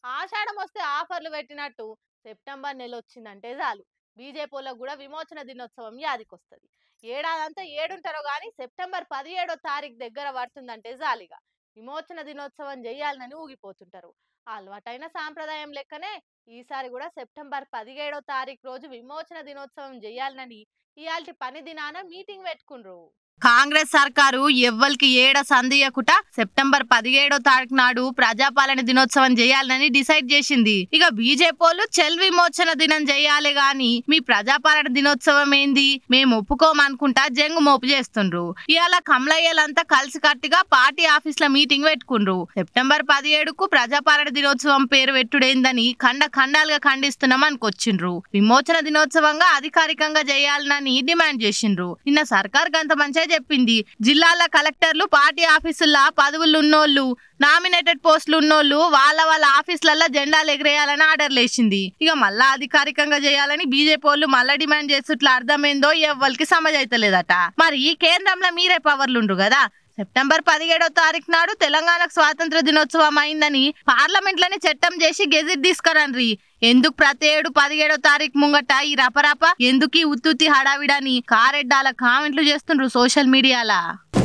ఆషాఢం వస్తే ఆఫర్లు పెట్టినట్టు సెప్టెంబర్ నెల వచ్చిందంటే చాలు బీజేపీలో కూడా విమోచన దినోత్సవం యాదికొస్తుంది ఏడాదంతా ఏడుంటారో కానీ సెప్టెంబర్ పదిహేడో తారీఖు దగ్గర పడుతుందంటే జాలిగా విమోచన దినోత్సవం చేయాలని ఊగిపోతుంటారు అలవాటైన సాంప్రదాయం లెక్కనే ఈసారి కూడా సెప్టెంబర్ పదిహేడో తారీఖు రోజు విమోచన దినోత్సవం చేయాలని ఇయాల్టి పని దినాన మీటింగ్ పెట్టుకుండ్రు కాంగ్రెస్ సర్కారు ఎవ్వరికి ఏడ సందియకుట సెప్టెంబర్ పదిహేడో తారీఖు నాడు ప్రజాపాలన దినోత్సవం చేయాలని డిసైడ్ చేసింది ఇక బీజేపీలు చెల్ విమోచన దినం చేయాలి గాని మీ ప్రజాపాలన దినోత్సవం ఏంది మేము ఒప్పుకోమనుకుంటా జంగు మోపు చేస్తుండ్రు ఇవాళ కమలయ్యలంతా కలిసి కట్టుగా పార్టీ ఆఫీస్ లో మీటింగ్ పెట్టుకుండ్రు సెప్టెంబర్ పదిహేడుకు ప్రజాపాలన దినోత్సవం పేరు పెట్టుడేందని ఖండ ఖండాలుగా ఖండిస్తున్నాం అనుకొచ్చిండ్రు విమోచన దినోత్సవంగా అధికారికంగా చేయాలని డిమాండ్ చేసిండ్రు నిన్న సర్కార్ గంత మంచిగా చెప్పింది జిల్లాల కలెక్టర్లు పార్టీ ఆఫీసుల్లో పదవులు ఉన్నోళ్ళు నామినేటెడ్ పోస్టులు ఉన్నోళ్ళు వాళ్ళ వాళ్ళ ఆఫీసులలో జెండాలు ఎగిరేయాలని ఆర్డర్లు వేసింది ఇక మళ్ళా అధికారికంగా చేయాలని బీజేపీ వాళ్ళు మళ్ళా డిమాండ్ చేస్తుట్లా అర్థమైందో ఎవ్వరికి సమజైతలేదట మరి ఈ కేంద్రంలో మీరే పవర్లు ఉండ్రు కదా సెప్టెంబర్ పదిహేడో తారీఖు నాడు తెలంగాణకు స్వాతంత్ర దినోత్సవం అయిందని పార్లమెంట్ లోనే చట్టం చేసి గెజిట్ తీసుకురండ్రి ఎందుకు ప్రతి ఏడు పదిహేడో తారీఖు ముంగట ఈ రపరప ఎందుకు ఈ ఉత్తుత్తి హడావిడని కారెడ్డాల కామెంట్లు చేస్తుండ్రు సోషల్ మీడియాలా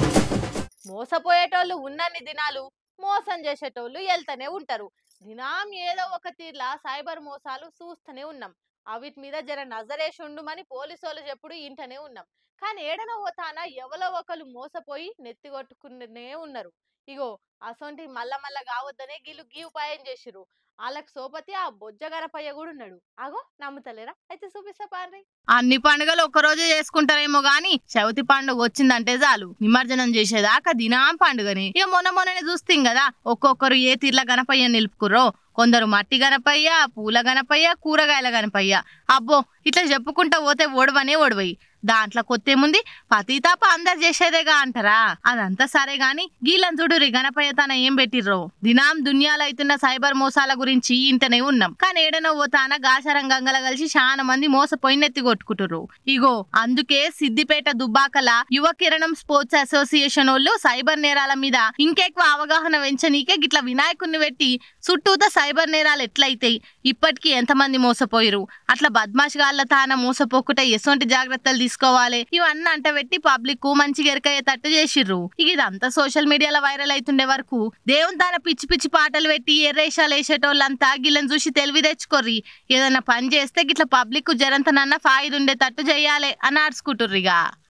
మోసపోయేటోళ్ళు ఉన్నన్ని దినాలు మోసం చేసేటోళ్ళు వెళ్తూనే ఉంటారు దినాం ఏదో ఒక తీర్లా సైబర్ మోసాలు చూస్తూనే ఉన్నాం అవిటి మీద జర నజరేసి ఉండుమని పోలీసు వాళ్ళు చెప్పుడు ఇంటనే ఉన్నాం కానీ ఏడనో పోతాన ఎవరో ఒకరు మోసపోయి నెత్తి కొట్టుకునే ఉన్నారు ఇగో అసొంటి మల్ల మల్ల కావద్దనే గీళ్ళు గీ ఉపాయం చేసిర్రు వాళ్ళకి సోపతి ఆ బొజ్జ గణపయ్య కూడా ఉన్నాడు అగో నమ్ముతలేరా అయితే చూపిస్తా పారి అన్ని పండుగలు ఒక రోజు చేసుకుంటారేమో గాని చవితి పండుగ వచ్చిందంటే చాలు నిమజ్జనం చేసేదాకా దినాం పండుగని ఇక మొన్న మొన్ననే చూస్తాం కదా ఒక్కొక్కరు ఏ తీర్ల గణపయ్య నిలుపుకుర్రో కొందరు మట్టి గణపయ్య పూల గణపయ్య కూరగాయల గణపయ్య అబ్బో ఇట్లా చెప్పుకుంటా పోతే ఓడవనే ఓడవయి దాంట్లో కొత్తేముంది పతితాప అందరు చేసేదేగా అంటారా అదంతా సరే గాని గీళ్ళని చూడురి గణపయ్య తన ఏం పెట్టిర్రో దినాం దునియాలో అవుతున్న సైబర్ మోసాల గురించి ఇంటనే ఉన్నాం కానీ ఏడనో పోతాన గాచారం గంగల కలిసి చాలా మంది మోసపోయి నెత్తి కొట్టుకుంటుర్రు ఇగో అందుకే సిద్దిపేట దుబ్బాకల యువ కిరణం స్పోర్ట్స్ అసోసియేషన్ వాళ్ళు సైబర్ నేరాల మీద ఇంకెక్కువ అవగాహన పెంచనీకే గిట్ల వినాయకుడిని పెట్టి చుట్టూత సైబర్ నేరాలు ఎట్లయితాయి ఇప్పటికీ ఎంతమంది మోసపోయిరు అట్లా బద్మాషిగాళ్ళ తాన మోసపోకుండా ఎసొంటి జాగ్రత్తలు తీసుకోవాలి ఇవన్నీ అంట పెట్టి పబ్లిక్ మంచిగా ఎరకయ్యేటట్టు చేసిర్రు ఇక ఇదంతా సోషల్ మీడియాలో వైరల్ అవుతుండే వరకు దేవుని తాన పిచ్చి పిచ్చి పాటలు పెట్టి ఎర్రేషాలు వేసేటోళ్ళంతా గిళ్ళని చూసి తెలివి తెచ్చుకోర్రి ఏదైనా పని చేస్తే గిట్ల పబ్లిక్ జరంతనన్నా ఫాయిదా ఉండేటట్టు చేయాలి అని ఆడుచుకుంటుర్రిగా